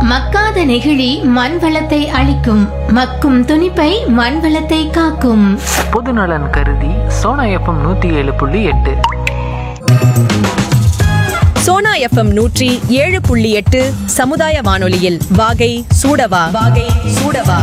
மக்காத நெகிழி மண் வளத்தை அழிக்கும் மக்கும் துணிப்பை மண் வளத்தை காக்கும் பொதுநலன் கருதி சோனா எஃப்எம் நூற்றி ஏழு புள்ளி எட்டு சோனா எஃப்எம் நூற்றி ஏழு புள்ளி எட்டு சமுதாய வானொலியில் வாகை சூடவா வாகை சூடவா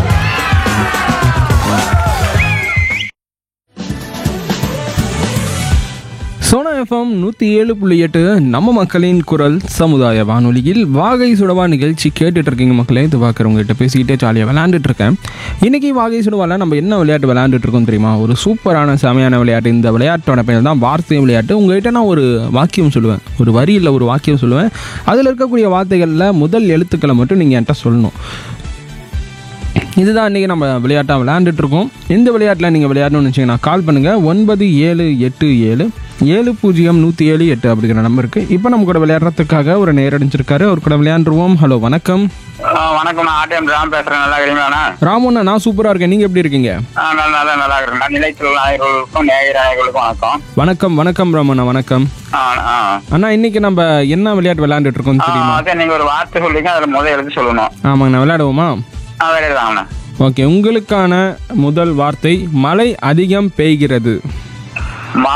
சோனா எஃப்எம் நூற்றி ஏழு புள்ளி எட்டு நம்ம மக்களின் குரல் சமுதாய வானொலியில் வாகை சுடவா நிகழ்ச்சி கேட்டுட்டு இருக்கீங்க மக்களே இது பார்க்குறவங்ககிட்ட பேசிக்கிட்டே ஜாலியாக விளையாண்டுட்டு இருக்கேன் இன்னைக்கு வாகை சுடவால நம்ம என்ன விளையாட்டு விளையாண்டுட்டு இருக்கோம் தெரியுமா ஒரு சூப்பரான செமையான விளையாட்டு இந்த விளையாட்டோட பெயர் தான் வார்த்தை விளையாட்டு உங்ககிட்ட நான் ஒரு வாக்கியம் சொல்லுவேன் ஒரு வரி இல்லை ஒரு வாக்கியம் சொல்லுவேன் அதில் இருக்கக்கூடிய வார்த்தைகளில் முதல் எழுத்துக்களை மட்டும் நீங்கள் என்கிட்ட சொல்லணும் இதுதான் இன்றைக்கி நம்ம விளையாட்டாக விளையாண்டுட்டு இருக்கோம் இந்த விளையாட்டில் நீங்கள் விளையாடணும்னு வச்சிங்கன்னா கால் பண்ணுங்கள் ஒன்பது ஏழு எட்டு ஏழு ஏழு பூஜ்ஜியம் நூற்றி ஏழு எட்டு அப்படிங்கிற நம்பருக்கு இப்போ நம்ம கூட விளையாடுறதுக்காக ஒரு நேரடிச்சிருக்காரு அவர் கூட விளையாண்டுருவோம் ஹலோ வணக்கம் ஆ, வணக்கம் நான் ஆர்டிஎம் ராம் பேசுறேன் நல்லா இருக்கீங்களாண்ணா ராமண்ணா நான் சூப்பராக இருக்கேன் நீங்கள் எப்படி இருக்கீங்க ஆ, நல்லா நல்லா நல்லா இருக்கேன் நான் நிலையத்தில் நாயர்களுக்கும் நேய நாயர்களுக்கும் வணக்கம் வணக்கம் வணக்கம் ராமண்ணா வணக்கம் ஆ, ஆ. அண்ணா இன்னைக்கு நம்ம என்ன விளையாட்டு விளையாண்டுட்டு இருக்கோம் ஆ, தெரியுமா அதே நீங்க ஒரு வார்த்தை சொல்றீங்க அதுல முதல் எழுதி சொல்லணும் ஆமாங்கண்ணா விளையாடுவோமா ஆ வேலைதாங்கண்ணா ஓகே உங்களுக்கான முதல் வார்த்தை மழை அதிகம் பெய்கிறது மா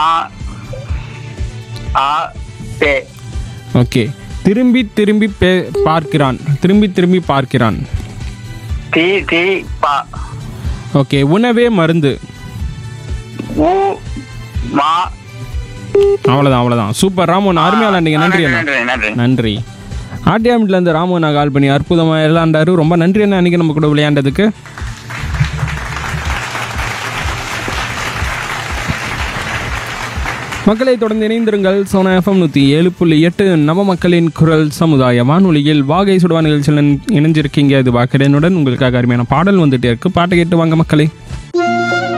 ஆ பே ஓகே திரும்பி திரும்பி பே பார்க்கிறான் திரும்பி திரும்பி பார்க்கிறான் தி தி பா ஓகே உணவே மருந்து உ மா அவ்வளோதான் அவ்வளோதான் சூப்பர் ராமன் அருமையாக விளாண்டீங்க நன்றி அண்ணா நன்றி நன்றி நன்றி ஆட்டியாமிட்லேருந்து ராமண்ணா கால் பண்ணி அற்புதமாக விளையாண்டாரு ரொம்ப நன்றி அண்ணா அன்றைக்கி நம்ம கூட விளையாண்டதுக்கு மக்களை தொடர்ந்து இணைந்திருங்கள் சோனா எஃப்எம் நூற்றி ஏழு புள்ளி எட்டு நவ மக்களின் குரல் சமுதாய வானொலியில் வாகை சுடுவா நிகழ்ச்சியில் இணைஞ்சிருக்கீங்க இது வாக்கிறேனுடன் உங்களுக்காக அருமையான பாடல் வந்துட்டே இருக்கு பாட்டை கேட்டு வாங்க மக்களே